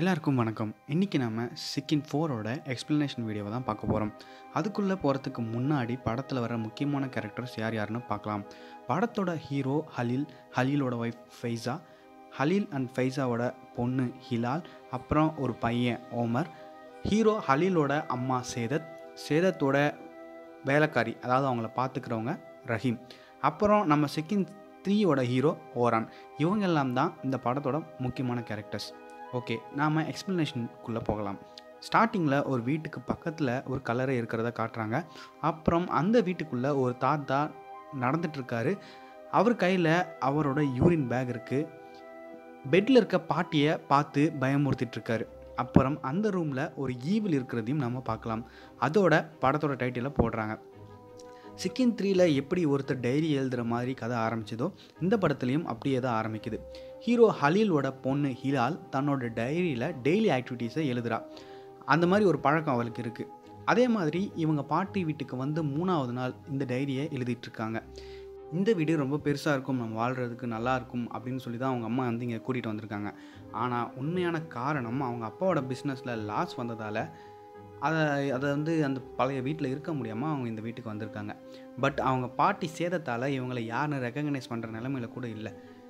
எல்லாருக்கும் வணக்கம் இன்றைக்கி நம்ம சிக்கின் ஃபோரோட எக்ஸ்ப்ளனேஷன் வீடியோவை தான் பார்க்க போகிறோம் அதுக்குள்ளே போகிறதுக்கு முன்னாடி படத்தில் வர முக்கியமான கேரக்டர்ஸ் யார் யாருன்னு பார்க்கலாம் படத்தோட ஹீரோ ஹலீல் ஹலீலோட ஒய்ஃப் ஃபைஸா ஹலீல் அண்ட் ஃபைஸாவோட பொண்ணு ஹிலால் அப்புறம் ஒரு பையன் ஓமர் ஹீரோ ஹலீலோட அம்மா சேதத் சேதத்தோட வேலைக்காரி அதாவது அவங்கள பார்த்துக்கிறவங்க ரஹீம் அப்புறம் நம்ம செகண்ட் த்ரீயோட ஹீரோ ஓரான் இவங்க எல்லாம் தான் இந்த படத்தோட முக்கியமான கேரக்டர்ஸ் ஓகே நாம் எக்ஸ்ப்ளனேஷனுக்குள்ளே போகலாம் ஸ்டார்டிங்கில் ஒரு வீட்டுக்கு பக்கத்தில் ஒரு கலரை இருக்கிறத காட்டுறாங்க அப்புறம் அந்த வீட்டுக்குள்ளே ஒரு தாத்தா நடந்துட்டுருக்காரு அவர் கையில் அவரோட யூரின் பேக் இருக்குது பெட்டில் இருக்க பாட்டியை பார்த்து பயமுறுத்திட்டு இருக்காரு அப்புறம் அந்த ரூமில் ஒரு ஈவில் இருக்கிறதையும் நம்ம பார்க்கலாம் அதோட படத்தோட டைட்டிலை போடுறாங்க சிக்கின் த்ரீல எப்படி ஒருத்தர் டைரி எழுதுகிற மாதிரி கதை ஆரம்பிச்சதோ இந்த படத்துலையும் அப்படியே தான் ஆரம்பிக்குது ஹீரோ ஹலீலோட பொண்ணு ஹிலால் தன்னோட டைரியில் டெய்லி ஆக்டிவிட்டீஸை எழுதுறா அந்த மாதிரி ஒரு பழக்கம் அவளுக்கு இருக்குது அதே மாதிரி இவங்க பாட்டி வீட்டுக்கு வந்து மூணாவது நாள் இந்த டைரியை எழுதிட்டு இருக்காங்க இந்த வீடு ரொம்ப பெருசாக இருக்கும் நம்ம வாழ்கிறதுக்கு நல்லா இருக்கும் அப்படின்னு சொல்லி தான் அவங்க அம்மா வந்து இங்கே கூட்டிகிட்டு வந்திருக்காங்க ஆனால் உண்மையான காரணம் அவங்க அப்பாவோட பிஸ்னஸில் லாஸ் வந்ததால் அதை அதை வந்து அந்த பழைய வீட்டில் இருக்க முடியாமல் அவங்க இந்த வீட்டுக்கு வந்திருக்காங்க பட் அவங்க பாட்டி சேதத்தால் இவங்களை யாருன்னு ரெக்கக்னைஸ் பண்ணுற நிலமையில கூட இல்லை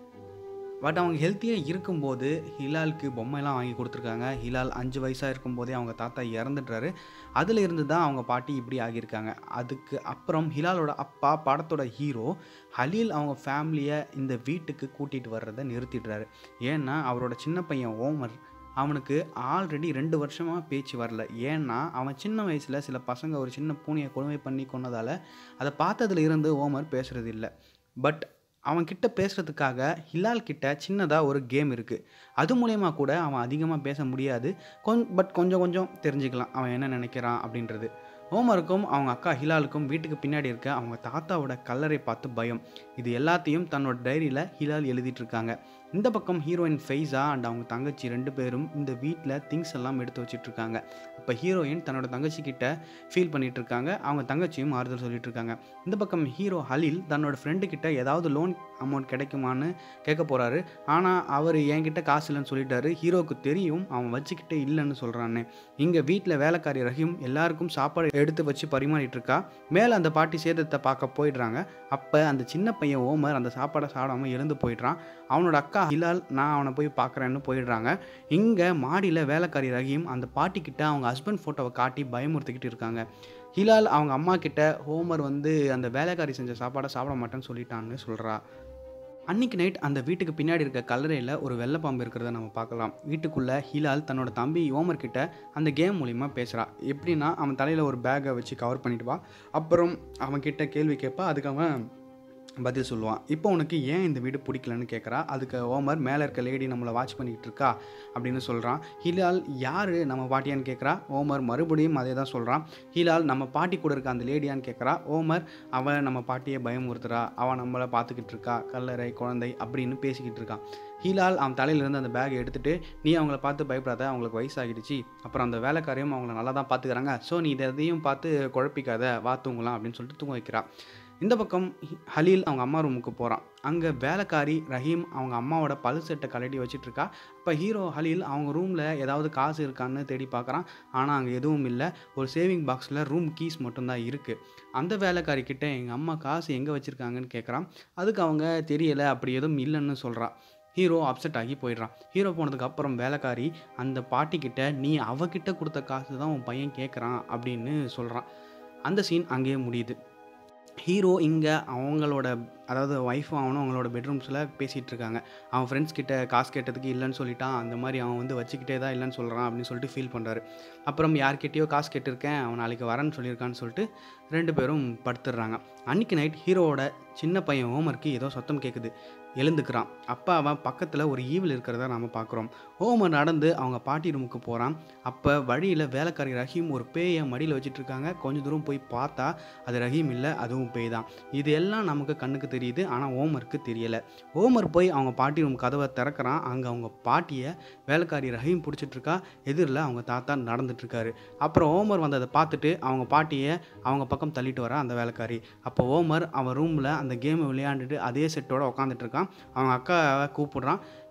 பட் அவங்க ஹெல்த்தியாக இருக்கும்போது ஹிலாலுக்கு பொம்மையெல்லாம் வாங்கி கொடுத்துருக்காங்க ஹிலால் அஞ்சு வயசாக இருக்கும்போதே அவங்க தாத்தா இறந்துட்டாரு அதில் இருந்து தான் அவங்க பாட்டி இப்படி ஆகியிருக்காங்க அதுக்கு அப்புறம் ஹிலாலோட அப்பா படத்தோட ஹீரோ ஹலீல் அவங்க ஃபேமிலியை இந்த வீட்டுக்கு கூட்டிகிட்டு வர்றதை நிறுத்திடுறாரு ஏன்னா அவரோட சின்ன பையன் ஓமர் அவனுக்கு ஆல்ரெடி ரெண்டு வருஷமாக பேச்சு வரல ஏன்னா அவன் சின்ன வயசில் சில பசங்க ஒரு சின்ன பூனையை கொடுமை பண்ணி கொன்னதால் அதை பார்த்ததுல இருந்து ஓமர் பேசுகிறது இல்லை பட் அவன் கிட்ட பேசுகிறதுக்காக ஹிலால் கிட்ட சின்னதாக ஒரு கேம் இருக்குது அது மூலயமா கூட அவன் அதிகமாக பேச முடியாது கொஞ் பட் கொஞ்சம் கொஞ்சம் தெரிஞ்சுக்கலாம் அவன் என்ன நினைக்கிறான் அப்படின்றது ஓமருக்கும் அவங்க அக்கா ஹிலாலுக்கும் வீட்டுக்கு பின்னாடி இருக்க அவங்க தாத்தாவோட கல்லறை பார்த்து பயம் இது எல்லாத்தையும் தன்னோட டைரியில் ஹிலால் எழுதிட்டு இருக்காங்க இந்த பக்கம் ஹீரோயின் ஃபைஸா அண்ட் அவங்க தங்கச்சி ரெண்டு பேரும் இந்த வீட்டில் திங்ஸ் எல்லாம் எடுத்து வச்சிட்டு இருக்காங்க இப்போ ஹீரோயின் தன்னோட தங்கச்சி கிட்ட ஃபீல் பண்ணிட்டு இருக்காங்க அவங்க தங்கச்சியும் ஆறுதல் சொல்லிட்டு இருக்காங்க இந்த பக்கம் ஹீரோ ஹலீல் தன்னோட ஃப்ரெண்டு கிட்ட ஏதாவது லோன் அமௌண்ட் கிடைக்குமான்னு கேட்க போகிறாரு ஆனால் அவர் என்கிட்ட காசு இல்லைன்னு சொல்லிட்டாரு ஹீரோவுக்கு தெரியும் அவன் வச்சுக்கிட்டே இல்லைன்னு சொல்கிறான்னு இங்கே வீட்டில் வேலைக்காரி ரஹீம் எல்லாருக்கும் சாப்பாடு எடுத்து வச்சு பரிமாறிட்டு இருக்கா மேலே அந்த பாட்டி சேதத்தை பார்க்க போயிடுறாங்க அப்போ அந்த சின்ன பையன் ஓமர் அந்த சாப்பாடை சாப்பிடாம எழுந்து போயிடுறான் அவனோட அக்கா ஹிலால் நான் அவனை போய் பார்க்குறேன்னு போயிடுறாங்க இங்கே மாடியில் வேலைக்காரி ரஹீம் அந்த பாட்டிக்கிட்ட அவங்க ஹஸ்பண்ட் ஃபோட்டோவை காட்டி பயமுறுத்திக்கிட்டு இருக்காங்க ஹிலால் அவங்க அம்மா கிட்ட ஹோமர் வந்து அந்த வேலைக்காரி செஞ்ச சாப்பாடை சாப்பிட மாட்டேன்னு சொல்லிட்டான்னு சொல்கிறா அன்னைக்கு நைட் அந்த வீட்டுக்கு பின்னாடி இருக்க கல்லறையில் ஒரு வெள்ளைப்பாம்பு இருக்கிறத நம்ம பார்க்கலாம் வீட்டுக்குள்ளே ஹிலால் தன்னோட தம்பி ஓமர் கிட்ட அந்த கேம் மூலிமா பேசுகிறா எப்படின்னா அவன் தலையில் ஒரு பேக்கை வச்சு கவர் பண்ணிட்டு வா அப்புறம் அவன் கிட்ட கேள்வி கேட்பா அதுக்கு அவன் பதில் சொல்லுவான் இப்போ உனக்கு ஏன் இந்த வீடு பிடிக்கலன்னு கேட்குறா அதுக்கு ஓமர் மேலே இருக்க லேடி நம்மளை வாட்ச் பண்ணிக்கிட்டு இருக்கா அப்படின்னு சொல்கிறான் ஹிலால் யார் நம்ம பாட்டியான்னு கேட்குறா ஓமர் மறுபடியும் அதே தான் சொல்கிறான் ஹிலால் நம்ம பாட்டி கூட இருக்க அந்த லேடியான்னு கேட்குறா ஓமர் அவன் நம்ம பாட்டியை பயமுறுத்துறா அவன் நம்மளை பார்த்துக்கிட்டு இருக்கா கல்லறை குழந்தை அப்படின்னு பேசிக்கிட்டு இருக்கான் ஹீலால் அவன் தலையிலேருந்து அந்த பேக்கை எடுத்துகிட்டு நீ அவங்கள பார்த்து பயப்படாத அவங்களுக்கு வயசாகிடுச்சு அப்புறம் அந்த வேலைக்காரையும் அவங்கள நல்லா தான் பார்த்துக்கிறாங்க ஸோ நீ இதை எதையும் பார்த்து குழப்பிக்காத வா தூங்கலாம் அப்படின்னு சொல்லிட்டு தூங்க வைக்கிறா இந்த பக்கம் ஹலீல் அவங்க அம்மா ரூமுக்கு போகிறான் அங்கே வேலைக்காரி ரஹீம் அவங்க அம்மாவோட பல் செட்டை கலட்டி வச்சுட்டு இருக்கா இப்போ ஹீரோ ஹலீல் அவங்க ரூமில் ஏதாவது காசு இருக்கான்னு தேடி பார்க்குறான் ஆனால் அங்கே எதுவும் இல்லை ஒரு சேவிங் பாக்ஸில் ரூம் கீஸ் மட்டும்தான் இருக்குது அந்த வேலைக்காரி கிட்ட எங்கள் அம்மா காசு எங்கே வச்சுருக்காங்கன்னு கேட்குறான் அதுக்கு அவங்க தெரியலை அப்படி எதுவும் இல்லைன்னு சொல்கிறான் ஹீரோ அப்செட் ஆகி போயிடுறான் ஹீரோ போனதுக்கு அப்புறம் வேலைக்காரி அந்த பாட்டிக்கிட்ட நீ அவகிட்ட கொடுத்த காசு தான் உன் பையன் கேட்குறான் அப்படின்னு சொல்கிறான் அந்த சீன் அங்கேயே முடியுது ஹீரோ இங்கே அவங்களோட அதாவது ஒய்ஃபும் அவனும் அவங்களோட பெட்ரூம்ஸில் பேசிகிட்டு இருக்காங்க அவன் ஃப்ரெண்ட்ஸ் கிட்ட காசு கேட்டதுக்கு இல்லைன்னு சொல்லிட்டான் அந்த மாதிரி அவன் வந்து வச்சுக்கிட்டே தான் இல்லைன்னு சொல்கிறான் அப்படின்னு சொல்லிட்டு ஃபீல் பண்ணுறாரு அப்புறம் யார்கிட்டயோ காசு கேட்டிருக்கேன் அவன் நாளைக்கு வரேன்னு சொல்லியிருக்கான்னு சொல்லிட்டு ரெண்டு பேரும் படுத்துடுறாங்க அன்றைக்கி நைட் ஹீரோவோட சின்ன பையன் ஹோமருக்கு ஏதோ சத்தம் கேட்குது எழுந்துக்கிறான் அப்போ அவன் பக்கத்தில் ஒரு ஈவில் இருக்கிறத நம்ம பார்க்குறோம் ஹோமர் நடந்து அவங்க பாட்டி ரூமுக்கு போகிறான் அப்போ வழியில் வேலைக்காரி ரஹீம் ஒரு பேயை மடியில் வச்சுட்டு இருக்காங்க கொஞ்சம் தூரம் போய் பார்த்தா அது ரஹீம் இல்லை அதுவும் பேய் தான் இது எல்லாம் நமக்கு கண்ணுக்கு தெரியுது ஆனால் ஓமருக்கு தெரியலை ஓமர் போய் அவங்க பாட்டி ரூம் கதவை திறக்கிறான் அங்கே அவங்க பாட்டியை வேலைக்காரி ரஹீம் பிடிச்சிட்டு இருக்கா எதிரில் அவங்க தாத்தா நடந்துட்டுருக்காரு அப்புறம் ஓமர் வந்ததை பார்த்துட்டு அவங்க பாட்டியை அவங்க பக்கம் தள்ளிட்டு வர அந்த வேலைக்காரி அப்போ ஓமர் அவன் ரூமில் அந்த கேமை விளையாண்டுட்டு அதே செட்டோட உட்காந்துட்டு இருக்கான் அவங்க அக்காவை கூப்பிடுறான்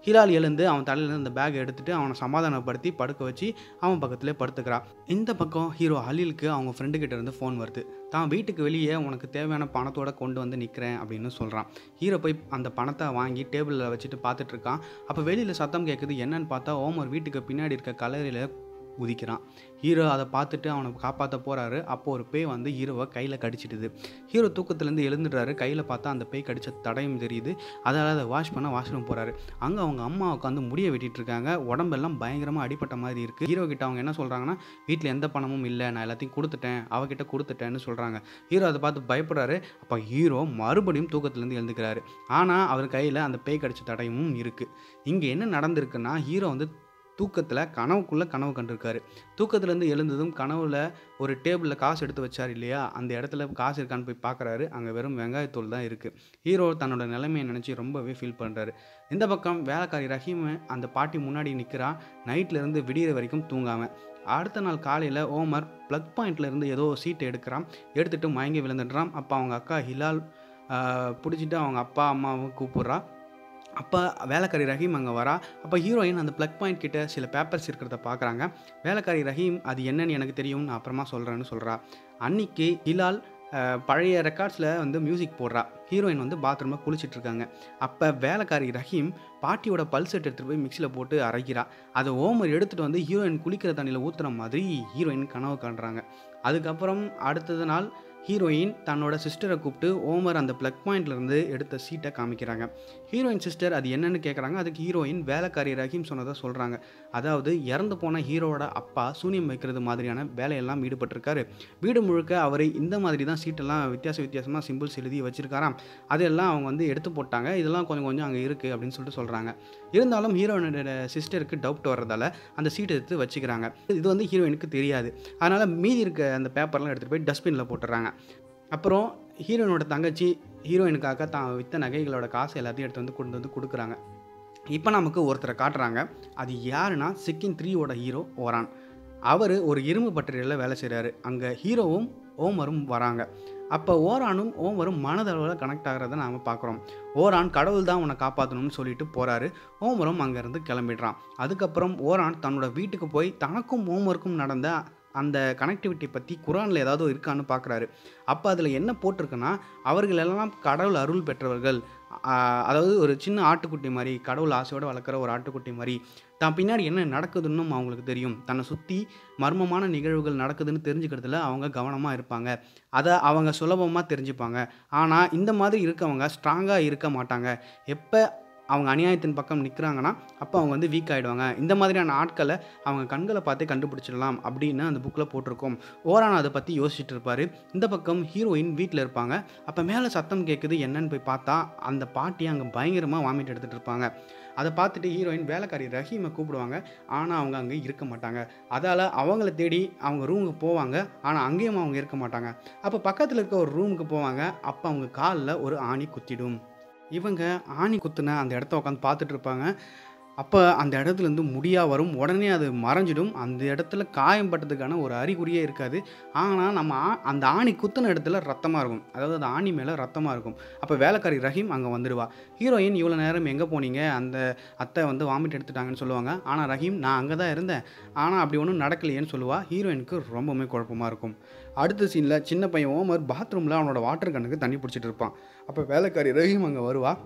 ஹிலால் எழுந்து அவன் தலையிலேருந்து அந்த பேக் எடுத்துட்டு அவனை சமாதானப்படுத்தி படுக்க வச்சு அவன் பக்கத்துலேயே படுத்துக்கிறான் இந்த பக்கம் ஹீரோ ஹலீலுக்கு அவங்க ஃப்ரெண்டு கிட்ட இருந்து ஃபோன் வருது தான் வீட்டுக்கு வெளியே உனக்கு தேவையான பணத்தோட கொண்டு வந்து நிற்கிறேன் அப்படின்னு சொல்கிறான் ஹீரோ போய் அந்த பணத்தை வாங்கி டேபிளில் வச்சுட்டு பார்த்துட்டு இருக்கான் அப்போ வெளியில் சத்தம் கேட்குது என்னன்னு பார்த்தா ஓமர் வீட்டுக்கு பின்னாடி இருக்க கலரில் குதிக்கிறான் ஹீரோ அதை பார்த்துட்டு அவனை காப்பாற்ற போகிறாரு அப்போ ஒரு பேய் வந்து ஹீரோவை கையில் கடிச்சிடுது ஹீரோ தூக்கத்துலேருந்து எழுந்துடுறாரு கையில் பார்த்தா அந்த பேய் கடிச்ச தடயம் தெரியுது அதனால் அதை வாஷ் பண்ண வாஷ்ரூம் போகிறாரு அங்கே அவங்க அம்மா உட்காந்து முடிய வெட்டிட்டு இருக்காங்க உடம்பெல்லாம் பயங்கரமாக அடிப்பட்ட மாதிரி இருக்குது ஹீரோ கிட்ட அவங்க என்ன சொல்கிறாங்கன்னா வீட்டில் எந்த பணமும் இல்லை நான் எல்லாத்தையும் கொடுத்துட்டேன் அவகிட்ட கொடுத்துட்டேன்னு சொல்கிறாங்க ஹீரோ அதை பார்த்து பயப்படுறாரு அப்போ ஹீரோ மறுபடியும் தூக்கத்துலேருந்து எழுந்துக்கிறாரு ஆனால் அவர் கையில் அந்த பேய் கடிச்ச தடயமும் இருக்குது இங்கே என்ன நடந்திருக்குன்னா ஹீரோ வந்து தூக்கத்தில் கனவுக்குள்ளே கனவு கண்டிருக்காரு தூக்கத்துலேருந்து எழுந்ததும் கனவுல ஒரு டேபிளில் காசு எடுத்து வச்சார் இல்லையா அந்த இடத்துல காசு இருக்கான்னு போய் பார்க்குறாரு அங்கே வெறும் வெங்காயத்தூள் தான் இருக்குது ஹீரோ தன்னோட நிலைமையை நினச்சி ரொம்பவே ஃபீல் பண்ணுறாரு இந்த பக்கம் வேலைக்காரி ரஹீம் அந்த பாட்டி முன்னாடி நிற்கிறா நைட்லேருந்து விடியிற வரைக்கும் தூங்காமல் அடுத்த நாள் காலையில் ஓமர் ப்ளக் பாயிண்ட்ல இருந்து ஏதோ சீட்டை எடுக்கிறான் எடுத்துகிட்டு மயங்கி விழுந்துடுறான் அப்போ அவங்க அக்கா ஹிலால் பிடிச்சிட்டு அவங்க அப்பா அம்மாவை கூப்பிட்றா அப்போ வேலைக்காரி ரஹீம் அங்கே வரா அப்போ ஹீரோயின் அந்த ப்ளக் பாயிண்ட் கிட்ட சில பேப்பர்ஸ் இருக்கிறத பார்க்குறாங்க வேலைக்காரி ரஹீம் அது என்னன்னு எனக்கு தெரியும் நான் அப்புறமா சொல்கிறேன்னு சொல்கிறா அன்னைக்கு ஹிலால் அஹ், பழைய ரெக்கார்ட்ஸில் வந்து மியூசிக் போடுறா ஹீரோயின் வந்து பாத்ரூமில் குளிச்சிட்டு இருக்காங்க அப்போ வேலைக்காரி ரஹீம் பாட்டியோட பல்செட் எடுத்துகிட்டு போய் மிக்சியில் போட்டு அரைக்கிறா அதை ஓமர் எடுத்துகிட்டு வந்து ஹீரோயின் குளிக்கிற தண்ணியில் ஊற்றுற மாதிரி ஹீரோயின் கனவு காண்றாங்க அதுக்கப்புறம் அடுத்தது நாள் ஹீரோயின் தன்னோட சிஸ்டரை கூப்பிட்டு ஓமர் அந்த ப்ளக் பாயிண்ட்லேருந்து எடுத்த சீட்டை காமிக்கிறாங்க ஹீரோயின் சிஸ்டர் அது என்னன்னு கேட்குறாங்க அதுக்கு ஹீரோயின் வேலைக்காரி ரஹீம் சொன்னதை சொல்கிறாங்க அதாவது இறந்து போன ஹீரோவோட அப்பா சூனியம் வைக்கிறது மாதிரியான வேலையெல்லாம் ஈடுபட்டிருக்காரு வீடு முழுக்க அவர் இந்த மாதிரி தான் சீட்டெல்லாம் வித்தியாச வித்தியாசமாக சிம்பிள்ஸ் எழுதி வச்சிருக்காராம் அதெல்லாம் அவங்க வந்து எடுத்து போட்டாங்க இதெல்லாம் கொஞ்சம் கொஞ்சம் அங்கே இருக்குது அப்படின்னு சொல்லிட்டு சொல்கிறாங்க இருந்தாலும் ஹீரோயினோட சிஸ்டருக்கு டவுட் வர்றதால அந்த சீட் எடுத்து வச்சுக்கிறாங்க இது வந்து ஹீரோயினுக்கு தெரியாது அதனால் மீதி இருக்க அந்த பேப்பர்லாம் எடுத்துகிட்டு போய் டஸ்ட்பினில் போட்டுறாங்க அப்புறம் ஹீரோயினோட தங்கச்சி ஹீரோயினுக்காக தான் வித்த நகைகளோட காசு எல்லாத்தையும் எடுத்து வந்து கொண்டு வந்து கொடுக்குறாங்க இப்போ நமக்கு ஒருத்தரை காட்டுறாங்க அது யாருன்னா சிக்கின் த்ரீயோட ஹீரோ ஓரான் அவர் ஒரு இரும்பு பட்டறையில் வேலை செய்கிறாரு அங்கே ஹீரோவும் ஓமரும் வராங்க அப்போ ஓரானும் ஓமரும் மனதளவில் கனெக்ட் ஆகிறத நாம் பார்க்குறோம் ஓரான் கடவுள் தான் உன்னை காப்பாற்றணும்னு சொல்லிட்டு போகிறாரு ஓமரும் அங்கேருந்து கிளம்பிடுறான் அதுக்கப்புறம் ஓரான் தன்னோட வீட்டுக்கு போய் தனக்கும் ஓமருக்கும் நடந்த அந்த கனெக்டிவிட்டி பற்றி குரானில் ஏதாவது இருக்கான்னு பார்க்குறாரு அப்போ அதில் என்ன போட்டிருக்குன்னா அவர்கள் எல்லாம் கடவுள் அருள் பெற்றவர்கள் ஆஹ் அதாவது ஒரு சின்ன ஆட்டுக்குட்டி மாதிரி கடவுள் ஆசையோடு வளர்க்குற ஒரு ஆட்டுக்குட்டி மாதிரி தான் பின்னாடி என்ன நடக்குதுன்னு அவங்களுக்கு தெரியும் தன்னை சுற்றி மர்மமான நிகழ்வுகள் நடக்குதுன்னு தெரிஞ்சுக்கிறதுல அவங்க கவனமாக இருப்பாங்க அதை அவங்க சுலபமாக தெரிஞ்சுப்பாங்க ஆனால் இந்த மாதிரி இருக்கவங்க ஸ்ட்ராங்காக இருக்க மாட்டாங்க எப்போ அவங்க அநியாயத்தின் பக்கம் நிற்கிறாங்கன்னா அப்போ அவங்க வந்து வீக் ஆகிடுவாங்க இந்த மாதிரியான ஆட்களை அவங்க கண்களை பார்த்தே கண்டுபிடிச்சிடலாம் அப்படின்னு அந்த புக்கில் போட்டிருக்கோம் ஓரான் அதை பற்றி யோசிச்சுட்டு இருப்பார் இந்த பக்கம் ஹீரோயின் வீட்டில் இருப்பாங்க அப்போ மேலே சத்தம் கேட்குது என்னன்னு போய் பார்த்தா அந்த பாட்டி அங்கே பயங்கரமாக வாமிட் எடுத்துகிட்டு இருப்பாங்க அதை பார்த்துட்டு ஹீரோயின் வேலைக்காரி ரஹீமை கூப்பிடுவாங்க ஆனால் அவங்க அங்கே இருக்க மாட்டாங்க அதால் அவங்கள தேடி அவங்க ரூமுக்கு போவாங்க ஆனால் அங்கேயும் அவங்க இருக்க மாட்டாங்க அப்போ பக்கத்தில் இருக்க ஒரு ரூமுக்கு போவாங்க அப்போ அவங்க காலில் ஒரு ஆணி குத்திடும் இவங்க ஆணி குத்துன அந்த இடத்த உட்காந்து பார்த்துட்டு இருப்பாங்க அப்போ அந்த இடத்துலேருந்து முடியாக வரும் உடனே அது மறைஞ்சிடும் அந்த இடத்துல காயம் பட்டதுக்கான ஒரு அறிகுறியே இருக்காது ஆனால் நம்ம ஆ- அந்த ஆணி குத்துன இடத்துல ரத்தமாக இருக்கும் அதாவது அந்த ஆணி மேலே ரத்தமாக இருக்கும் அப்போ வேலைக்காரி ரஹீம் அங்கே வந்துடுவா ஹீரோயின் இவ்வளோ நேரம் எங்கே போனீங்க அந்த அத்தை வந்து வாமிட் எடுத்துட்டாங்கன்னு சொல்லுவாங்க ஆனால் ரஹீம் நான் அங்கே தான் இருந்தேன் ஆனால் அப்படி ஒன்றும் நடக்கலையேன்னு சொல்லுவா ஹீரோயினுக்கு ரொம்பவுமே குழப்பமாக இருக்கும் அடுத்த சீனில் சின்ன பையன் ஓமர் பாத்ரூமில் அவனோட வாட்டர் கண்ணுக்கு தண்ணி பிடிச்சிட்டு இருப்பான் அப்போ வேலைக்காரி ரஹீம் அங்கே வருவா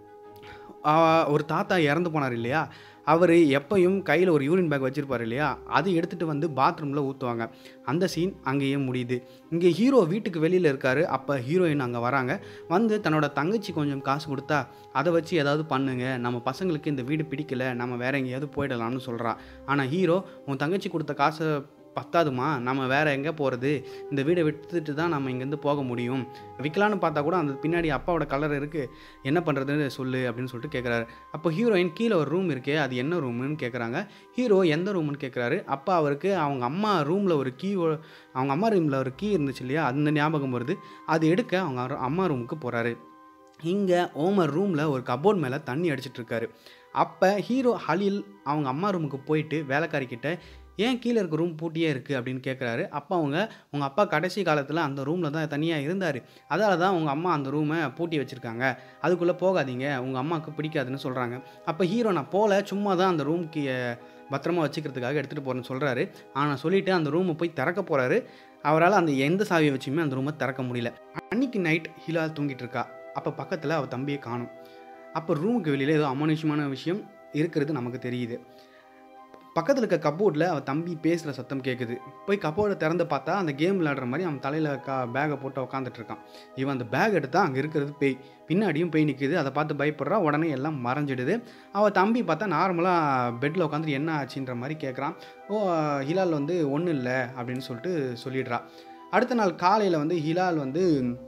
ஆ, ஒரு தாத்தா இறந்து போனார் இல்லையா அவர் எப்பயும் கையில் ஒரு யூரின் பேக் வச்சுருப்பார் இல்லையா அது எடுத்துகிட்டு வந்து பாத்ரூமில் ஊற்றுவாங்க அந்த சீன் அங்கேயே முடியுது இங்கே ஹீரோ வீட்டுக்கு வெளியில் இருக்காரு அப்போ ஹீரோயின் அங்கே வராங்க வந்து தன்னோட தங்கச்சி கொஞ்சம் காசு கொடுத்தா அதை வச்சு ஏதாவது பண்ணுங்க நம்ம பசங்களுக்கு இந்த வீடு பிடிக்கல நம்ம வேற எங்கேயாவது போயிடலாம்னு சொல்கிறா ஆனால் ஹீரோ உன் தங்கச்சி கொடுத்த காசை பத்தாதுமா நம்ம வேற எங்கே போகிறது இந்த வீடை விட்டுட்டு தான் நம்ம இங்கேருந்து போக முடியும் விற்கலான்னு பார்த்தா கூட அந்த பின்னாடி அப்பாவோட கலர் இருக்குது என்ன பண்ணுறதுன்னு சொல்லு அப்படின்னு சொல்லிட்டு கேட்குறாரு அப்போ ஹீரோயின் கீழே ஒரு ரூம் இருக்கே அது என்ன ரூம்னு கேட்குறாங்க ஹீரோ எந்த ரூம்னு கேட்குறாரு அப்போ அவருக்கு அவங்க அம்மா ரூமில் ஒரு கீ அவங்க அம்மா ரூமில் ஒரு கீ இருந்துச்சு இல்லையா அந்த ஞாபகம் வருது அது எடுக்க அவங்க அரு- அம்மா ரூமுக்கு போகிறாரு இங்கே ஓமர் ரூமில் ஒரு கபோர்ட் மேலே தண்ணி அடிச்சிட்டு இருக்காரு அப்போ ஹீரோ ஹலில் அவங்க அம்மா ரூமுக்கு போயிட்டு வேலைக்காரி கிட்ட ஏன் கீழே இருக்க ரூம் பூட்டியே இருக்குது அப்படின்னு கேட்குறாரு அப்போ அவங்க உங்கள் அப்பா கடைசி காலத்தில் அந்த ரூமில் தான் தனியாக இருந்தார் அதால தான் உங்கள் அம்மா அந்த ரூமை பூட்டி வச்சுருக்காங்க அதுக்குள்ளே போகாதீங்க உங்கள் அம்மாவுக்கு பிடிக்காதுன்னு சொல்கிறாங்க அப்போ ஹீரோ நான் போகல சும்மா தான் அந்த ரூம்க்கு பத்திரமா வச்சுக்கிறதுக்காக எடுத்துகிட்டு போகிறேன்னு சொல்கிறாரு ஆனால் சொல்லிவிட்டு அந்த ரூமை போய் திறக்க போகிறாரு அவரால் அந்த எந்த சாவியை வச்சுமே அந்த ரூமை திறக்க முடியல அன்னைக்கு நைட் ஹிலால் தூங்கிட்டு இருக்கா அப்போ பக்கத்தில் அவள் தம்பியை காணும் அப்போ ரூமுக்கு வெளியில் ஏதோ அமானுஷ்யமான விஷயம் இருக்கிறது நமக்கு தெரியுது பக்கத்தில் இருக்க கப்போர்டில் அவன் தம்பி பேசுகிற சத்தம் கேட்குது போய் கப்போர்டை திறந்து பார்த்தா அந்த கேம் விளையாடுற மாதிரி அவன் தலையில் கா பேகை போட்டு உட்காந்துட்டு இருக்கான் இவன் அந்த பேக் எடுத்தா அங்கே இருக்கிறது பேய் பின்னாடியும் பேய் நிற்குது அதை பார்த்து பயப்படுறா உடனே எல்லாம் மறைஞ்சிடுது அவள் தம்பி பார்த்தா நார்மலாக பெட்டில் உட்காந்துட்டு என்ன ஆச்சுன்ற மாதிரி கேட்குறான் ஓ ஹிலால் வந்து ஒன்றும் இல்லை அப்படின்னு சொல்லிட்டு சொல்லிடுறா அடுத்த நாள் காலையில் வந்து ஹிலால் வந்து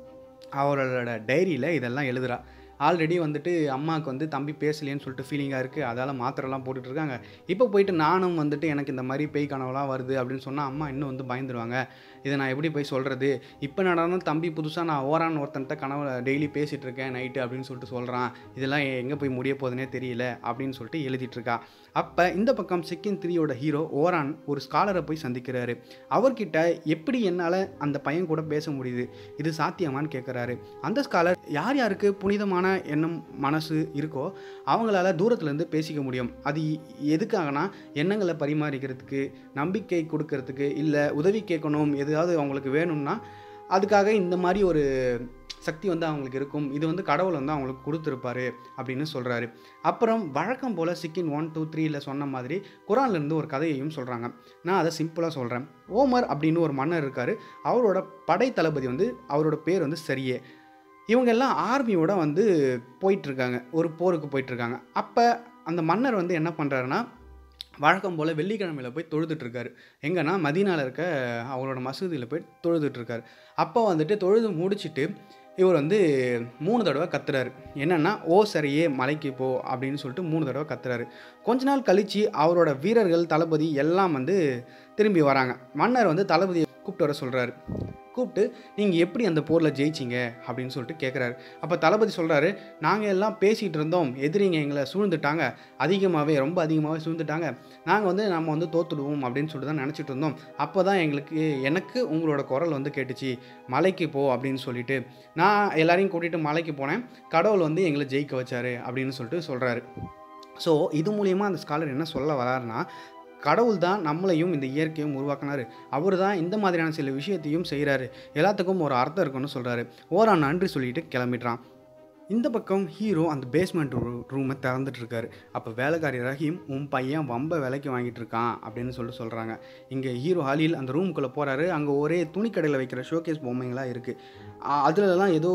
அவரோட டைரியில் இதெல்லாம் எழுதுறா ஆல்ரெடி வந்துட்டு அம்மாவுக்கு வந்து தம்பி பேசலையேன்னு சொல்லிட்டு ஃபீலிங்காக இருக்குது அதால் மாத்திரைலாம் போட்டுட்டு இருக்காங்க இப்போ போயிட்டு நானும் வந்துட்டு எனக்கு இந்த மாதிரி பேய் கனவுலாம் வருது அப்படின்னு சொன்னால் அம்மா இன்னும் வந்து பயந்துருவாங்க இதை நான் எப்படி போய் சொல்கிறது இப்போ நடந்தாலும் தம்பி புதுசாக நான் ஓரான் ஒருத்தன்ட்ட கனவு டெய்லி பேசிகிட்டு இருக்கேன் நைட்டு அப்படின்னு சொல்லிட்டு சொல்கிறான் இதெல்லாம் எங்கே போய் முடிய போகுதுன்னே தெரியல அப்படின்னு சொல்லிட்டு எழுதிட்டு இருக்கா அப்போ இந்த பக்கம் செகண்ட் த்ரீயோட ஹீரோ ஓரான் ஒரு ஸ்காலரை போய் சந்திக்கிறாரு அவர்கிட்ட எப்படி என்னால் அந்த பையன் கூட பேச முடியுது இது சாத்தியமான்னு கேட்குறாரு அந்த ஸ்காலர் யார் யாருக்கு புனிதமான எண்ணம் மனசு இருக்கோ அவங்களால தூரத்துலேருந்து பேசிக்க முடியும் அது எதுக்காகனா எண்ணங்களை பரிமாறிக்கிறதுக்கு நம்பிக்கை கொடுக்கறதுக்கு இல்லை உதவி கேட்கணும் எதாவது அவங்களுக்கு வேணும்னா அதுக்காக இந்த மாதிரி ஒரு சக்தி வந்து அவங்களுக்கு இருக்கும் இது வந்து கடவுள் வந்து அவங்களுக்கு கொடுத்துருப்பாரு அப்படின்னு சொல்கிறாரு அப்புறம் வழக்கம் போல் சிக்கின் ஒன் டூ த்ரீல சொன்ன மாதிரி குரான்லேருந்து ஒரு கதையையும் சொல்கிறாங்க நான் அதை சிம்பிளாக சொல்கிறேன் ஓமர் அப்படின்னு ஒரு மன்னர் இருக்கார் அவரோட படை தளபதி வந்து அவரோட பேர் வந்து சரியே இவங்க எல்லாம் ஆர்மியோட வந்து போயிட்டுருக்காங்க ஒரு போருக்கு போயிட்டுருக்காங்க அப்போ அந்த மன்னர் வந்து என்ன பண்ணுறாருன்னா வழக்கம் போல் வெள்ளிக்கிழமையில் போய் தொழுதுட்ருக்காரு எங்கன்னா மதீனாவில் இருக்க அவரோட மசூதியில் போய் தொழுதுட்ருக்காரு அப்போ வந்துட்டு தொழுது முடிச்சுட்டு இவர் வந்து மூணு தடவை கத்துறாரு என்னென்னா ஓ சரியே மலைக்கு போ அப்படின்னு சொல்லிட்டு மூணு தடவை கத்துறாரு கொஞ்ச நாள் கழித்து அவரோட வீரர்கள் தளபதி எல்லாம் வந்து திரும்பி வராங்க மன்னர் வந்து தளபதியை கூப்பிட்டு வர சொல்கிறாரு கூப்பிட்டு நீங்கள் எப்படி அந்த போரில் ஜெயிச்சிங்க அப்படின்னு சொல்லிட்டு கேட்குறாரு அப்போ தளபதி சொல்கிறாரு நாங்கள் எல்லாம் பேசிகிட்டு இருந்தோம் எதிரிங்க எங்களை சூழ்ந்துட்டாங்க அதிகமாகவே ரொம்ப அதிகமாகவே சூழ்ந்துட்டாங்க நாங்கள் வந்து நம்ம வந்து தோத்துடுவோம் அப்படின்னு சொல்லிட்டு தான் நினச்சிட்டு இருந்தோம் அப்போ தான் எங்களுக்கு எனக்கு உங்களோட குரல் வந்து கேட்டுச்சு மலைக்கு போ அப்படின்னு சொல்லிட்டு நான் எல்லாரையும் கூட்டிகிட்டு மலைக்கு போனேன் கடவுள் வந்து எங்களை ஜெயிக்க வச்சாரு அப்படின்னு சொல்லிட்டு சொல்கிறாரு ஸோ இது மூலியமாக அந்த ஸ்காலர் என்ன சொல்ல வராருன்னா கடவுள் தான் நம்மளையும் இந்த இயற்கையும் உருவாக்கினாரு அவர் தான் இந்த மாதிரியான சில விஷயத்தையும் செய்கிறாரு எல்லாத்துக்கும் ஒரு அர்த்தம் இருக்குன்னு சொல்கிறாரு ஓரா நன்றி சொல்லிட்டு கிளம்பிடுறான் இந்த பக்கம் ஹீரோ அந்த பேஸ்மெண்ட் ரூமை திறந்துட்டு இருக்காரு அப்போ வேலைக்காரி ரஹீம் உன் பையன் வம்ப விலைக்கு வாங்கிட்டு இருக்கான் அப்படின்னு சொல்லிட்டு சொல்கிறாங்க இங்கே ஹீரோ ஹாலில் அந்த ரூமுக்குள்ளே போகிறாரு அங்கே ஒரே துணிக்கடையில் வைக்கிற ஷோகேஸ் பொம்மைங்களாக இருக்குது அதுலலாம் ஏதோ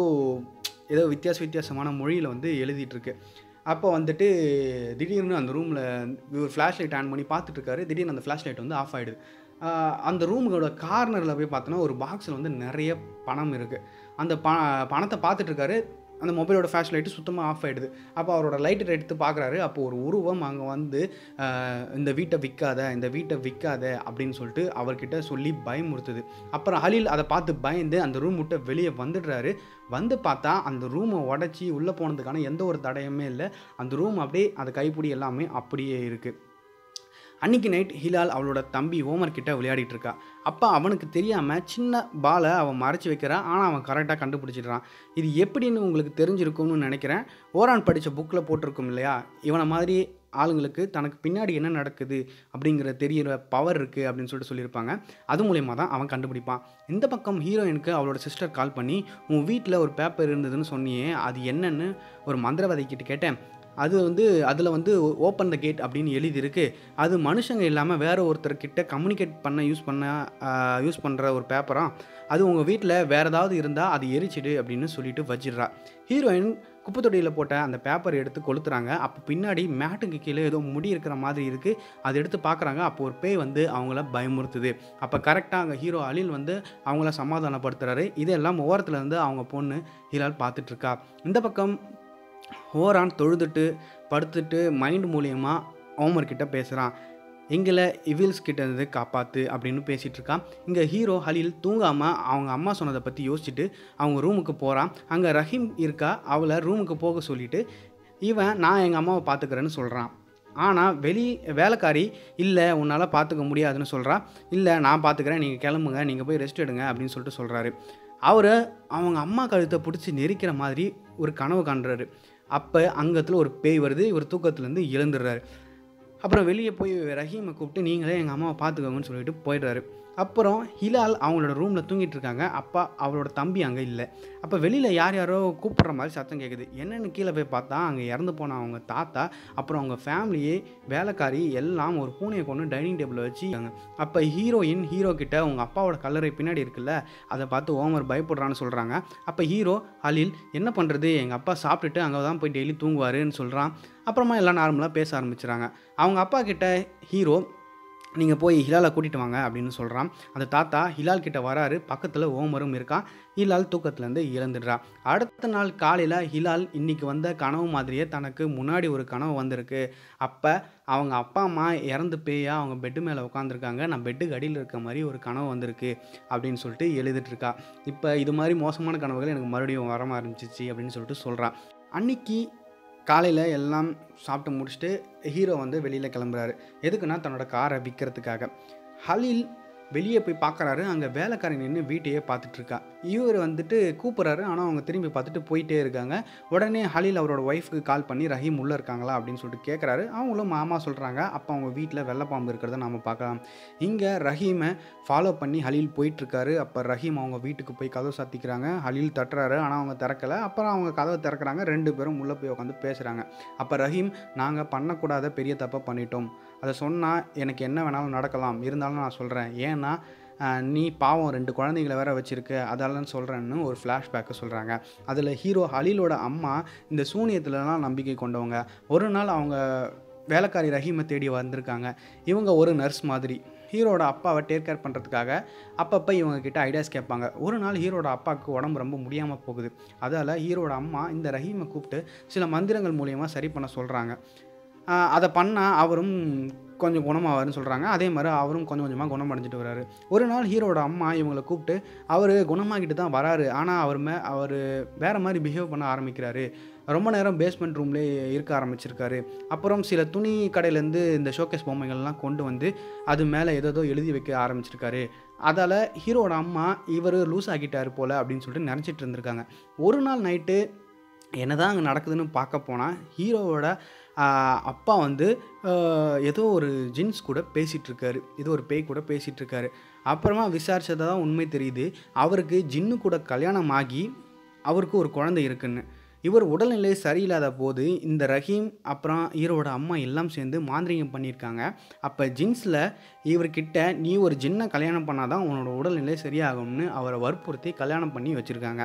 ஏதோ வித்தியாச வித்தியாசமான மொழியில் வந்து எழுதிட்டுருக்கு அப்போ வந்துட்டு திடீர்னு அந்த ரூமில் இவர் ஃப்ளாஷ் லைட் ஆன் பண்ணி பார்த்துட்டு இருக்காரு திடீர்னு அந்த ஃப்ளாஷ் லைட் வந்து ஆஃப் ஆகிடுது அந்த ரூமுகளோட கார்னரில் போய் பார்த்தோன்னா ஒரு பாக்ஸில் வந்து நிறைய பணம் இருக்குது அந்த ப பணத்தை பார்த்துட்டு இருக்காரு அந்த மொபைலோட ஃப்ளாஷ் லைட்டு சுத்தமாக ஆஃப் ஆகிடுது அப்போ அவரோட லைட்டை எடுத்து பார்க்குறாரு அப்போ ஒரு உருவம் அங்கே வந்து இந்த வீட்டை விற்காத இந்த வீட்டை விற்காத அப்படின்னு சொல்லிட்டு அவர்கிட்ட சொல்லி பயமுறுத்துது அப்புறம் அலில் அதை பார்த்து பயந்து அந்த ரூம் விட்டு வெளியே வந்துடுறாரு வந்து பார்த்தா அந்த ரூமை உடச்சி உள்ளே போனதுக்கான எந்த ஒரு தடயமே இல்லை அந்த ரூம் அப்படியே அந்த கைப்பிடி எல்லாமே அப்படியே இருக்குது அன்றைக்கி நைட் ஹிலால் அவளோட தம்பி ஓமர் கிட்ட விளையாடிட்டு இருக்கா அப்போ அவனுக்கு தெரியாமல் சின்ன பாலை அவன் மறைச்சி வைக்கிறான் ஆனால் அவன் கரெக்டாக கண்டுபிடிச்சிடுறான் இது எப்படின்னு உங்களுக்கு தெரிஞ்சிருக்கும்னு நினைக்கிறேன் ஓரான் படித்த புக்கில் போட்டிருக்கும் இல்லையா இவனை மாதிரி ஆளுங்களுக்கு தனக்கு பின்னாடி என்ன நடக்குது அப்படிங்கிற தெரியிற பவர் இருக்குது அப்படின்னு சொல்லிட்டு சொல்லியிருப்பாங்க அது மூலயமா தான் அவன் கண்டுபிடிப்பான் இந்த பக்கம் ஹீரோயினுக்கு அவளோட சிஸ்டர் கால் பண்ணி உன் வீட்டில் ஒரு பேப்பர் இருந்ததுன்னு சொன்னியே அது என்னன்னு ஒரு மந்திரவாதி கிட்ட கேட்டேன் அது வந்து அதில் வந்து ஓப்பன் த கேட் அப்படின்னு எழுதியிருக்கு அது மனுஷங்க இல்லாமல் வேறு ஒருத்தர்கிட்ட கம்யூனிகேட் பண்ண யூஸ் பண்ண யூஸ் பண்ணுற ஒரு பேப்பராக அது உங்கள் வீட்டில் வேறு ஏதாவது இருந்தால் அது எரிச்சிடு அப்படின்னு சொல்லிட்டு வச்சிடுறா ஹீரோயின் குப்பைத்தொட்டியில் போட்ட அந்த பேப்பர் எடுத்து கொளுத்துறாங்க அப்போ பின்னாடி மேட்டுக்கு கீழே ஏதோ முடி இருக்கிற மாதிரி இருக்குது அதை எடுத்து பார்க்குறாங்க அப்போ ஒரு பேய் வந்து அவங்கள பயமுறுத்துது அப்போ கரெக்டாக அங்கே ஹீரோ அலில் வந்து அவங்கள சமாதானப்படுத்துறாரு இதெல்லாம் ஓரத்தில் இருந்து அவங்க பொண்ணு ஹீரால் பார்த்துட்ருக்கா இந்த பக்கம் ஓரான் தொழுதுட்டு படுத்துட்டு மைண்ட் மூலியமாக ஓமர் கிட்ட பேசுகிறான் எங்களை இவில்ஸ் கிட்ட இருந்து காப்பாற்று அப்படின்னு பேசிகிட்டு இருக்கான் இங்கே ஹீரோ ஹலில் தூங்காமல் அவங்க அம்மா சொன்னதை பற்றி யோசிச்சுட்டு அவங்க ரூமுக்கு போகிறான் அங்கே ரஹீம் இருக்கா அவளை ரூமுக்கு போக சொல்லிவிட்டு இவன் நான் எங்கள் அம்மாவை பார்த்துக்கிறேன்னு சொல்கிறான் ஆனால் வெளி வேலைக்காரி இல்லை உன்னால் பார்த்துக்க முடியாதுன்னு சொல்கிறா இல்லை நான் பார்த்துக்கிறேன் நீங்கள் கிளம்புங்க நீங்கள் போய் ரெஸ்ட் எடுங்க அப்படின்னு சொல்லிட்டு சொல்கிறாரு அவர் அவங்க அம்மா கழுத்தை பிடிச்சி நெரிக்கிற மாதிரி ஒரு கனவு காண்றாரு அப்போ அங்கத்தில் ஒரு பேய் வருது இவர் தூக்கத்துலேருந்து எழுந்துடுறாரு அப்புறம் வெளியே போய் ரஹீமை கூப்பிட்டு நீங்களே எங்கள் அம்மாவை பார்த்துக்கோங்கன்னு சொல்லிட்டு போயிடுறாரு அப்புறம் ஹிலால் அவங்களோட ரூமில் தூங்கிட்டு இருக்காங்க அப்பா அவளோட தம்பி அங்கே இல்லை அப்போ வெளியில் யார் யாரோ கூப்பிட்ற மாதிரி சத்தம் கேட்குது என்னென்னு கீழே போய் பார்த்தா அங்கே இறந்து போன அவங்க தாத்தா அப்புறம் அவங்க ஃபேமிலியே வேலைக்காரி எல்லாம் ஒரு பூனையை கொண்டு டைனிங் டேபிளில் வச்சு அப்போ ஹீரோயின் ஹீரோ கிட்ட உங்கள் அப்பாவோட கல்லறை பின்னாடி இருக்குல்ல அதை பார்த்து ஓமர் பயப்படுறான்னு சொல்கிறாங்க அப்போ ஹீரோ அலில் என்ன பண்ணுறது எங்கள் அப்பா சாப்பிட்டுட்டு அங்கே தான் போய் டெய்லி தூங்குவாருன்னு சொல்கிறான் அப்புறமா எல்லாம் நார்மலாக பேச ஆரம்பிச்சிடுறாங்க அவங்க அப்பா கிட்ட ஹீரோ நீங்கள் போய் ஹிலாலை கூட்டிகிட்டு வாங்க அப்படின்னு சொல்கிறான் அந்த தாத்தா ஹிலால் கிட்ட வராரு பக்கத்தில் ஓமரும் இருக்கான் ஹிலால் தூக்கத்துலேருந்து இழந்துடுறா அடுத்த நாள் காலையில் ஹிலால் இன்னைக்கு வந்த கனவு மாதிரியே தனக்கு முன்னாடி ஒரு கனவு வந்திருக்கு அப்போ அவங்க அப்பா அம்மா இறந்து பேயா அவங்க பெட்டு மேலே உட்காந்துருக்காங்க நான் பெட்டுக்கு அடியில் இருக்க மாதிரி ஒரு கனவு வந்திருக்கு அப்படின்னு சொல்லிட்டு எழுதிட்டு இருக்கா இப்போ இது மாதிரி மோசமான கனவுகள் எனக்கு மறுபடியும் வர ஆரம்பிச்சிச்சு அப்படின்னு சொல்லிட்டு சொல்கிறான் அன்னைக்கு காலையில் எல்லாம் சாப்பிட்டு முடிச்சுட்டு ஹீரோ வந்து வெளியில் கிளம்புறாரு எதுக்குன்னா தன்னோட காரை விற்கிறதுக்காக ஹலில் வெளியே போய் பார்க்குறாரு அங்கே வேலைக்காரன் நின்று வீட்டையே பார்த்துட்ருக்கா இவர் வந்துட்டு கூப்பிட்றாரு ஆனால் அவங்க திரும்பி பார்த்துட்டு போயிட்டே இருக்காங்க உடனே ஹலில் அவரோட ஒய்ஃப்க்கு கால் பண்ணி ரஹீம் உள்ளே இருக்காங்களா அப்படின்னு சொல்லிட்டு கேட்குறாரு அவங்களும் மாமா சொல்கிறாங்க அப்போ அவங்க வீட்டில் வெள்ளைப்பாம்பு இருக்கிறத நம்ம பார்க்கலாம் இங்கே ரஹீமை ஃபாலோ பண்ணி ஹலீல் போயிட்டுருக்காரு அப்போ ரஹீம் அவங்க வீட்டுக்கு போய் கதவு சாத்திக்கிறாங்க ஹலீல் தட்டுறாரு ஆனால் அவங்க திறக்கலை அப்புறம் அவங்க கதவை திறக்கிறாங்க ரெண்டு பேரும் உள்ளே போய் உட்காந்து பேசுகிறாங்க அப்போ ரஹீம் நாங்கள் பண்ணக்கூடாத பெரிய தப்பை பண்ணிட்டோம் அதை சொன்னால் எனக்கு என்ன வேணாலும் நடக்கலாம் இருந்தாலும் நான் சொல்கிறேன் ஏன்னா ஆஹ், நீ பாவம் ரெண்டு குழந்தைங்களை வேற வச்சிருக்க அதாலன்னு சொல்கிறேன்னு ஒரு ஃப்ளாஷ்பேக்கை சொல்கிறாங்க அதில் ஹீரோ ஹலீலோட அம்மா இந்த சூனியத்துலலாம் நம்பிக்கை கொண்டவங்க ஒரு நாள் அவங்க வேலைக்காரி ரஹீமை தேடி வந்திருக்காங்க இவங்க ஒரு நர்ஸ் மாதிரி ஹீரோட அப்பாவை டேக் கேர் பண்ணுறதுக்காக அப்பப்போ இவங்க கிட்ட ஐடியாஸ் கேட்பாங்க ஒரு நாள் ஹீரோட அப்பாவுக்கு உடம்பு ரொம்ப முடியாமல் போகுது அதால் ஹீரோட அம்மா இந்த ரஹீமை கூப்பிட்டு சில மந்திரங்கள் மூலியமாக சரி பண்ண சொல்கிறாங்க அதை பண்ணால் அவரும் கொஞ்சம் குணமாவாருன்னு சொல்கிறாங்க அதே மாதிரி அவரும் கொஞ்சம் கொஞ்சமாக குணமடைஞ்சிட்டு வராரு ஒரு நாள் ஹீரோட அம்மா இவங்களை கூப்பிட்டு அவர் குணமாகிட்டு தான் வராரு ஆனால் அவர் மே அவர் வேறு மாதிரி பிஹேவ் பண்ண ஆரம்பிக்கிறாரு ரொம்ப நேரம் பேஸ்மெண்ட் ரூம்லேயே இருக்க ஆரம்பிச்சிருக்காரு அப்புறம் சில துணி கடையிலேருந்து இந்த ஷோகேஸ் பொம்மைகள்லாம் கொண்டு வந்து அது மேலே ஏதோ எழுதி வைக்க ஆரம்பிச்சிருக்காரு அதால் ஹீரோட அம்மா இவர் லூஸ் ஆகிட்டார் போல் அப்படின்னு சொல்லிட்டு நினச்சிட்டு இருந்திருக்காங்க ஒரு நாள் நைட்டு என்னதான் அங்கே நடக்குதுன்னு பார்க்க போனால் ஹீரோவோட ஆஹ், அப்பா வந்து ஆஹ், ஏதோ ஒரு ஜின்ஸ் கூட பேசிகிட்டு இருக்காரு ஏதோ ஒரு பேய் கூட பேசிகிட்டு இருக்காரு அப்புறமா விசாரிச்சதா தான் உண்மை தெரியுது அவருக்கு ஜின்னு கூட கல்யாணம் ஆகி அவருக்கு ஒரு குழந்தை இருக்குன்னு இவர் உடல்நிலை சரியில்லாத போது இந்த ரஹீம் அப்புறம் ஹீரோட அம்மா எல்லாம் சேர்ந்து மாந்திரிகம் பண்ணியிருக்காங்க அப்போ ஜின்ஸில் இவர்கிட்ட நீ ஒரு ஜின்னை கல்யாணம் பண்ணாதான் உன்னோட உடல்நிலை சரியாகும்னு அவரை வற்புறுத்தி கல்யாணம் பண்ணி வச்சுருக்காங்க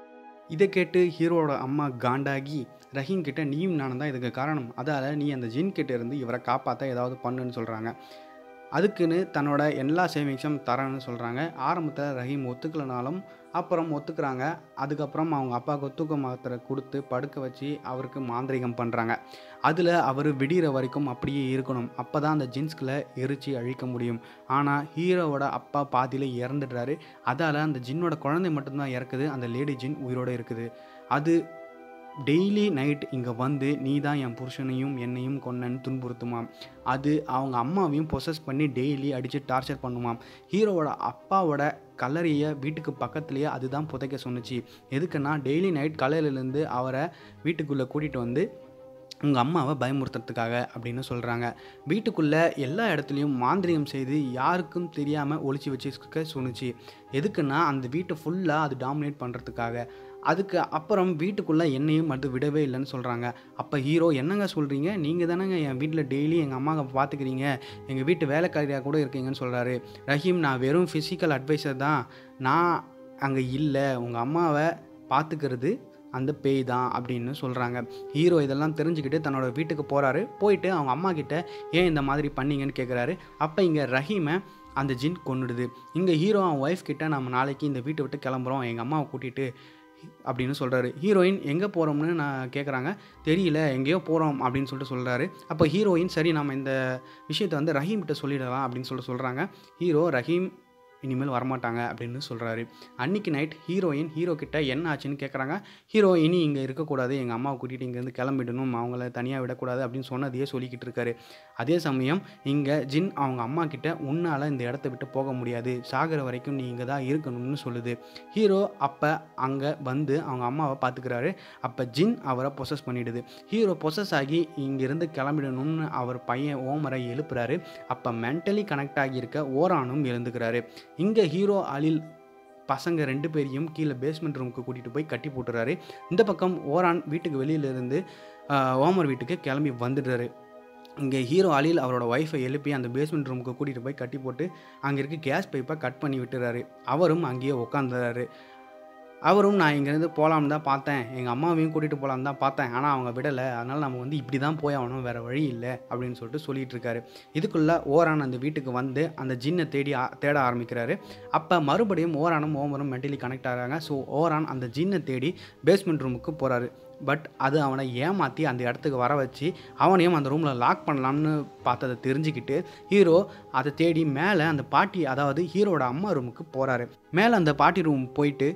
இதை கேட்டு ஹீரோட அம்மா காண்டாகி ரஹீம் கிட்ட நீயும் நானும் தான் இதுக்கு காரணம் அதால் நீ அந்த ஜின் கிட்ட இருந்து இவரை காப்பாற்ற ஏதாவது பண்ணுன்னு சொல்கிறாங்க அதுக்குன்னு தன்னோட எல்லா சேவிங்ஸும் தரேன்னு சொல்கிறாங்க ஆரம்பத்தில் ரஹீம் ஒத்துக்கலனாலும் அப்புறம் ஒத்துக்கிறாங்க அதுக்கப்புறம் அவங்க அப்பாவுக்கு தூக்க மாத்திரை கொடுத்து படுக்க வச்சு அவருக்கு மாந்திரிகம் பண்ணுறாங்க அதில் அவர் விடிகிற வரைக்கும் அப்படியே இருக்கணும் அப்போ தான் அந்த ஜின்ஸ்களை எரிச்சு அழிக்க முடியும் ஆனால் ஹீரோவோட அப்பா பாதியில் இறந்துடுறாரு அதால் அந்த ஜின்னோட குழந்தை மட்டும்தான் இறக்குது அந்த லேடி ஜின் உயிரோடு இருக்குது அது டெய்லி நைட் இங்கே வந்து நீ தான் என் புருஷனையும் என்னையும் கொன்னன்னு துன்புறுத்துமாம் அது அவங்க அம்மாவையும் பொசஸ் பண்ணி டெய்லி அடித்து டார்ச்சர் பண்ணுமாம் ஹீரோவோட அப்பாவோட கல்லறையை வீட்டுக்கு பக்கத்துலேயே அதுதான் புதைக்க சொன்னுச்சு எதுக்குன்னா டெய்லி நைட் கல்லறையிலேருந்து அவரை வீட்டுக்குள்ளே கூட்டிகிட்டு வந்து உங்கள் அம்மாவை பயமுறுத்துறதுக்காக அப்படின்னு சொல்கிறாங்க வீட்டுக்குள்ளே எல்லா இடத்துலையும் மாந்திரிகம் செய்து யாருக்கும் தெரியாமல் ஒளிச்சு வச்சுக்க சொன்னுச்சு எதுக்குன்னா அந்த வீட்டை ஃபுல்லாக அது டாமினேட் பண்ணுறதுக்காக அதுக்கு அப்புறம் வீட்டுக்குள்ளே என்னையும் அது விடவே இல்லைன்னு சொல்கிறாங்க அப்போ ஹீரோ என்னங்க சொல்கிறீங்க நீங்கள் தானேங்க என் வீட்டில் டெய்லி எங்கள் அம்மாவை பார்த்துக்கிறீங்க எங்கள் வீட்டு வேலைக்காரியாக கூட இருக்கீங்கன்னு சொல்கிறாரு ரஹீம் நான் வெறும் ஃபிசிக்கல் அட்வைசர் தான் நான் அங்கே இல்லை உங்கள் அம்மாவை பார்த்துக்கிறது அந்த பேய் தான் அப்படின்னு சொல்கிறாங்க ஹீரோ இதெல்லாம் தெரிஞ்சுக்கிட்டு தன்னோட வீட்டுக்கு போகிறாரு போயிட்டு அவங்க அம்மா கிட்ட ஏன் இந்த மாதிரி பண்ணீங்கன்னு கேட்குறாரு அப்போ இங்கே ரஹீமை அந்த ஜின் கொன்னுடுது இங்கே ஹீரோ அவன் ஒய்ஃப் கிட்ட நம்ம நாளைக்கு இந்த வீட்டை விட்டு கிளம்புறோம் எங்கள் அம்மாவை கூட்டிகிட்டு அப்படின்னு சொல்கிறாரு ஹீரோயின் எங்கே போகிறோம்னு நான் கேட்குறாங்க தெரியல எங்கேயோ போகிறோம் அப்படின்னு சொல்லிட்டு சொல்கிறாரு அப்போ ஹீரோயின் சரி நம்ம இந்த விஷயத்தை வந்து ரஹீம் கிட்ட சொல்லிடலாம் அப்படின்னு சொல்லிட்டு சொல்கிறாங்க ஹீரோ ரஹீம் இனிமேல் வரமாட்டாங்க அப்படின்னு சொல்கிறாரு அன்னைக்கு நைட் ஹீரோயின் ஹீரோ கிட்ட என்ன ஆச்சுன்னு கேட்குறாங்க ஹீரோ இனி இங்கே இருக்கக்கூடாது எங்கள் அம்மாவை கூட்டிகிட்டு இங்கேருந்து கிளம்பிடணும் அவங்கள தனியாக விடக்கூடாது அப்படின்னு சொன்னதையே சொல்லிக்கிட்டு இருக்காரு அதே சமயம் இங்கே ஜின் அவங்க அம்மா கிட்ட உன்னால் இந்த இடத்த விட்டு போக முடியாது சாகிற வரைக்கும் நீ இங்கே தான் இருக்கணும்னு சொல்லுது ஹீரோ அப்போ அங்கே வந்து அவங்க அம்மாவை பார்த்துக்கிறாரு அப்போ ஜின் அவரை பொசஸ் பண்ணிடுது ஹீரோ பொசஸ் ஆகி இங்கேருந்து கிளம்பிடணும்னு அவர் பையன் ஓமரை எழுப்புறாரு அப்போ மென்டலி கனெக்ட் ஆகியிருக்க ஓரானும் எழுந்துக்கிறாரு இங்கே ஹீரோ அலில் பசங்க ரெண்டு பேரையும் கீழே பேஸ்மெண்ட் ரூமுக்கு கூட்டிகிட்டு போய் கட்டி போட்டுறாரு இந்த பக்கம் ஓரான் வீட்டுக்கு வெளியிலேருந்து ஓமர் வீட்டுக்கு கிளம்பி வந்துடுறாரு இங்கே ஹீரோ அலில் அவரோட ஒய்ஃபை எழுப்பி அந்த பேஸ்மெண்ட் ரூமுக்கு கூட்டிகிட்டு போய் கட்டி போட்டு அங்கே இருக்க கேஸ் பைப்பை கட் பண்ணி விட்டுறாரு அவரும் அங்கேயே உட்காந்துறாரு அவரும் நான் இங்கேருந்து போகலான்னு தான் பார்த்தேன் எங்கள் அம்மாவையும் கூட்டிகிட்டு போகலான்னு தான் பார்த்தேன் ஆனால் அவங்க விடலை அதனால் நம்ம வந்து இப்படி தான் போய் ஆகணும் வேறு வழி இல்லை அப்படின்னு சொல்லிட்டு சொல்லிட்டு இருக்காரு இதுக்குள்ளே ஓரான் அந்த வீட்டுக்கு வந்து அந்த ஜின்னை தேடி ஆ- தேட ஆரம்பிக்கிறாரு அப்போ மறுபடியும் ஓரானும் ஓமரும் மென்டலி கனெக்ட் ஆகிறாங்க ஸோ ஓரான் அந்த ஜின்னை தேடி பேஸ்மெண்ட் ரூமுக்கு போகிறாரு பட் அது அவனை ஏமாற்றி அந்த இடத்துக்கு வர வச்சு அவனையும் அந்த ரூமில் லாக் பண்ணலாம்னு பார்த்ததை தெரிஞ்சுக்கிட்டு ஹீரோ அதை தேடி மேலே அந்த பாட்டி அதாவது ஹீரோட அம்மா ரூமுக்கு போகிறாரு மேலே அந்த பாட்டி ரூம் போயிட்டு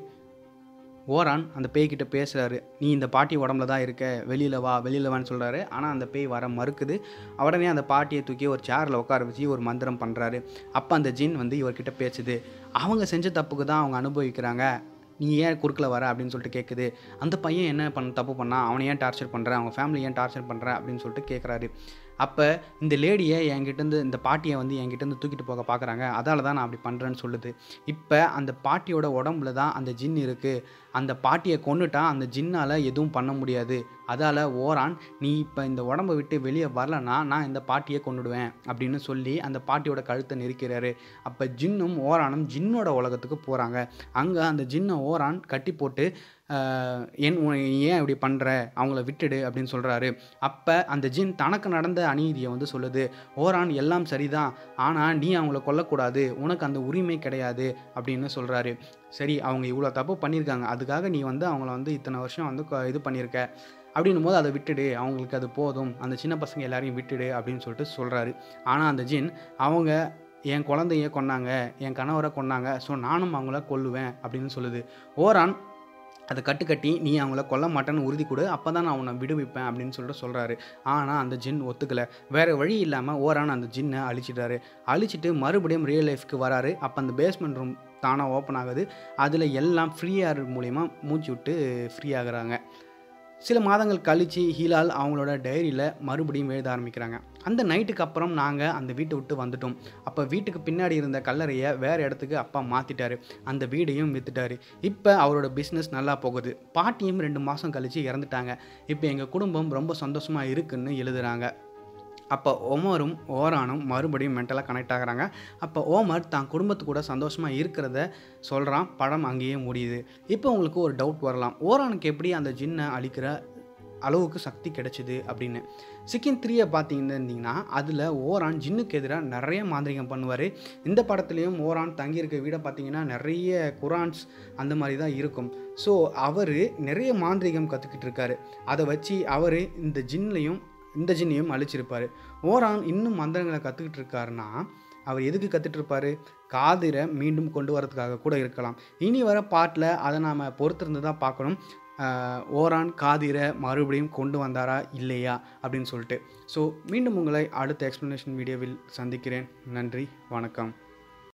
ஓரான் அந்த பேய்கிட்ட பேசுகிறாரு நீ இந்த பாட்டி உடம்புல தான் இருக்க வெளியில் வா வெளியில் வான்னு சொல்கிறாரு ஆனால் அந்த பேய் வர மறுக்குது உடனே அந்த பாட்டியை தூக்கி ஒரு சேரில் உட்கார வச்சு ஒரு மந்திரம் பண்ணுறாரு அப்போ அந்த ஜின் வந்து இவர்கிட்ட பேசுது அவங்க செஞ்ச தப்புக்கு தான் அவங்க அனுபவிக்கிறாங்க நீ ஏன் குறுக்கில் வர அப்படின்னு சொல்லிட்டு கேட்குது அந்த பையன் என்ன பண்ண தப்பு பண்ணா அவனை ஏன் டார்ச்சர் பண்ணுற அவங்க ஃபேமிலி ஏன் டார்ச்சர் பண்ணுற அப்படின்னு சொல்லிட்டு கேட்குறாரு அப்போ இந்த லேடியை என்கிட்டேருந்து இந்த பாட்டியை வந்து என்கிட்டேருந்து தூக்கிட்டு போக பார்க்குறாங்க அதால தான் நான் அப்படி பண்ணுறேன்னு சொல்லுது இப்போ அந்த பாட்டியோட உடம்புல தான் அந்த ஜின் இருக்குது அந்த பாட்டியை கொன்னுட்டா அந்த ஜின்னால் எதுவும் பண்ண முடியாது அதால் ஓரான் நீ இப்போ இந்த உடம்பை விட்டு வெளியே வரலனா நான் இந்த பாட்டியை கொன்னுடுவேன் அப்படின்னு சொல்லி அந்த பாட்டியோட கழுத்தை நெரிக்கிறாரு அப்போ ஜின்னும் ஓரானும் ஜின்னோட உலகத்துக்கு போகிறாங்க அங்கே அந்த ஜின்னை ஓரான் கட்டி போட்டு ஆஹ், என் உன் ஏன் இப்படி பண்ணுற அவங்கள விட்டுடு அப்படின்னு சொல்கிறாரு அப்போ அந்த ஜின் தனக்கு நடந்த அநீதியை வந்து சொல்லுது ஓரான் எல்லாம் சரிதான் ஆனால் நீ அவங்கள கொல்லக்கூடாது உனக்கு அந்த உரிமை கிடையாது அப்படின்னு சொல்கிறாரு சரி அவங்க இவ்வளோ தப்பு பண்ணியிருக்காங்க அதுக்காக நீ வந்து அவங்கள வந்து இத்தனை வருஷம் வந்து கொ- இது பண்ணியிருக்க அப்படின்னும் போது அதை விட்டுடு அவங்களுக்கு அது போதும் அந்த சின்ன பசங்க எல்லாரையும் விட்டுடு அப்படின்னு சொல்லிட்டு சொல்கிறாரு ஆனால் அந்த ஜின் அவங்க என் குழந்தைய கொன்னாங்க என் கணவரை கொன்னாங்க ஸோ நானும் அவங்கள கொல்லுவேன் அப்படின்னு சொல்லுது ஓரான் அதை கட்டு கட்டி நீ அவங்கள கொல்ல மாட்டேன்னு உறுதி கொடு அப்போ தான் நான் உன்னை விடுவிப்பேன் அப்படின்னு சொல்லிட்டு சொல்கிறாரு ஆனால் அந்த ஜின் ஒத்துக்கலை வேறு வழி இல்லாமல் ஓரான் அந்த ஜின்னை அழிச்சிட்டாரு அழிச்சிட்டு மறுபடியும் ரியல் லைஃப்க்கு வராரு அப்போ அந்த பேஸ்மெண்ட் ரூம் தானாக ஓப்பன் ஆகுது அதில் எல்லாம் ஃப்ரீயாக மூலிமா மூச்சு விட்டு ஃப்ரீ ஆகுறாங்க சில மாதங்கள் கழித்து ஹீலால் அவங்களோட டைரியில் மறுபடியும் எழுத ஆரம்பிக்கிறாங்க அந்த நைட்டுக்கு அப்புறம் நாங்கள் அந்த வீட்டை விட்டு வந்துட்டோம் அப்போ வீட்டுக்கு பின்னாடி இருந்த கல்லறையை வேறு இடத்துக்கு அப்பா மாற்றிட்டாரு அந்த வீடையும் விற்றுட்டாரு இப்போ அவரோட பிஸ்னஸ் நல்லா போகுது பாட்டியும் ரெண்டு மாதம் கழித்து இறந்துட்டாங்க இப்போ எங்கள் குடும்பம் ரொம்ப சந்தோஷமாக இருக்குன்னு எழுதுறாங்க அப்போ ஓமரும் ஓரானும் மறுபடியும் மென்டலாக கனெக்ட் ஆகுறாங்க அப்போ ஓமர் தான் குடும்பத்து கூட சந்தோஷமாக இருக்கிறத சொல்கிறான் படம் அங்கேயே முடியுது இப்போ உங்களுக்கு ஒரு டவுட் வரலாம் ஓரானுக்கு எப்படி அந்த ஜின்னை அழிக்கிற அளவுக்கு சக்தி கிடைச்சிது அப்படின்னு சிக்கின் த்ரீயை பார்த்தீங்கன்னு இருந்தீங்கன்னா அதில் ஓரான் ஜின்னுக்கு எதிராக நிறைய மாந்திரிகம் பண்ணுவார் இந்த படத்துலேயும் ஓரான் தங்கியிருக்க வீடை பார்த்தீங்கன்னா நிறைய குரான்ஸ் அந்த மாதிரி தான் இருக்கும் ஸோ அவர் நிறைய மாந்திரிகம் கற்றுக்கிட்டு இருக்காரு அதை வச்சு அவர் இந்த ஜின்லையும் இந்த ஜின்னையும் அழிச்சிருப்பார் ஓரான் இன்னும் மந்திரங்களை கற்றுக்கிட்டு இருக்காருன்னா அவர் எதுக்கு கற்றுட்டு இருப்பாரு காதிரை மீண்டும் கொண்டு வரதுக்காக கூட இருக்கலாம் இனி வர பாட்டில் அதை நாம் பொறுத்திருந்து தான் பார்க்கணும் ஆஹ் ஓரான் காதிரை மறுபடியும் கொண்டு வந்தாரா இல்லையா அப்படின்னு சொல்லிட்டு ஸோ மீண்டும் உங்களை அடுத்த எக்ஸ்ப்ளனேஷன் வீடியோவில் சந்திக்கிறேன் நன்றி வணக்கம்